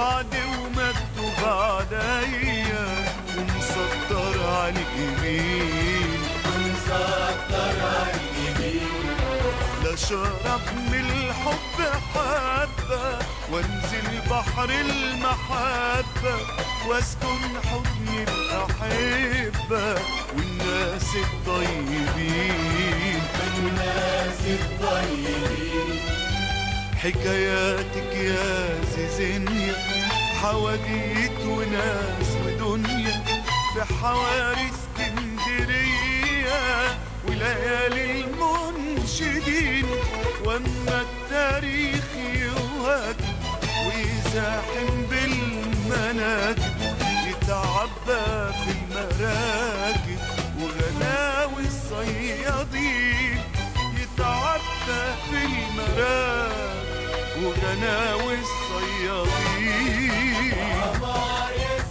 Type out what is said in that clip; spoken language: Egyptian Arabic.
وعد ومكتوب عليا ومسطر على اليمين مسطر على اليمين لا شرب من الحب حبة وانزل بحر المحبة واسكن حضن الأحبة والناس الطيبين والناس الطيبين حكاياتك يا زيزينيا حواديت وناس ودنيا في حواري اسكندرية وليالي المنشدين واما التاريخ يواجه ويزاحم بالمناكب يتعبى في المراكب وغلاوي الصيادين يتعبى في المراكب وغناوي الصيادين عمار